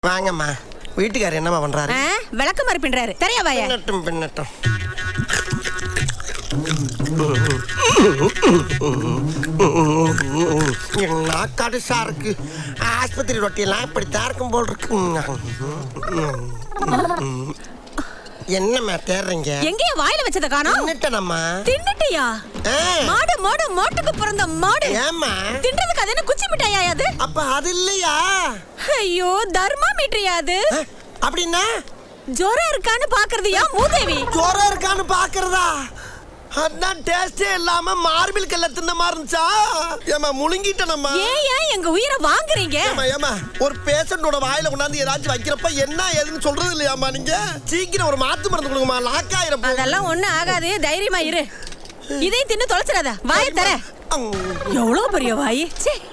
வாங்கம்மா வீட்டுக்காரர் என்னம்மா பண்றாரு ஆ, விளக்கு மாதிரி பின்றாரு தெரிய வாய பின்னட்டும் பின்னட்டும் என்ன கடுசா இருக்கு ஆஸ்பத்திரி ரொட்டியெல்லாம் இப்படித்தான் இருக்கும் போல் இருக்கு என்னம்மா தேடுறீங்க எங்கேயும் வாயில வச்சத காணோம் தின்னுட்டேனம்மா தின்னுட்டியா ஆ, மாடு மாடு மாட்டுக்கு பிறந்த மாடு ஏம்மா தின்றதுக்கு அது என்ன குச்சி மிட்டாயா அது அப்ப அது இல்லையா ஐயோ தர்மா மீட்டரியா அது ஆ, அப்படின்னா ஜோரம் இருக்கான்னு பாக்குறதுயா மூதேவி ஜோரம் இருக்கான்னு பாக்குறதா அதான் டேஸ்டே இல்லாம மார்பிள் கல்ல தின்ன மாதிரி இருந்துச்சா ஏமா முழுங்கிட்டனம்மா ஏன் ஏன் எங்க உயிரை வாங்குறீங்க ஏமா ஏமா ஒரு பேஷண்டோட வாயில கொண்டாந்து ஏதாச்சும் வைக்கிறப்ப என்ன ஏதுன்னு சொல்றது இல்லையாம்மா நீங்க சீக்கிரம் ஒரு மாத்து மருந்து கொடுங்கம்மா லாக் ஆயிரம் அதெல்லாம் ஒண்ணும் ஆகாது தைரியமா இரு இதை தின்னு தொலைச்சிடாத வாயை தர எவ்வளவு பெரிய வாய் ச்சே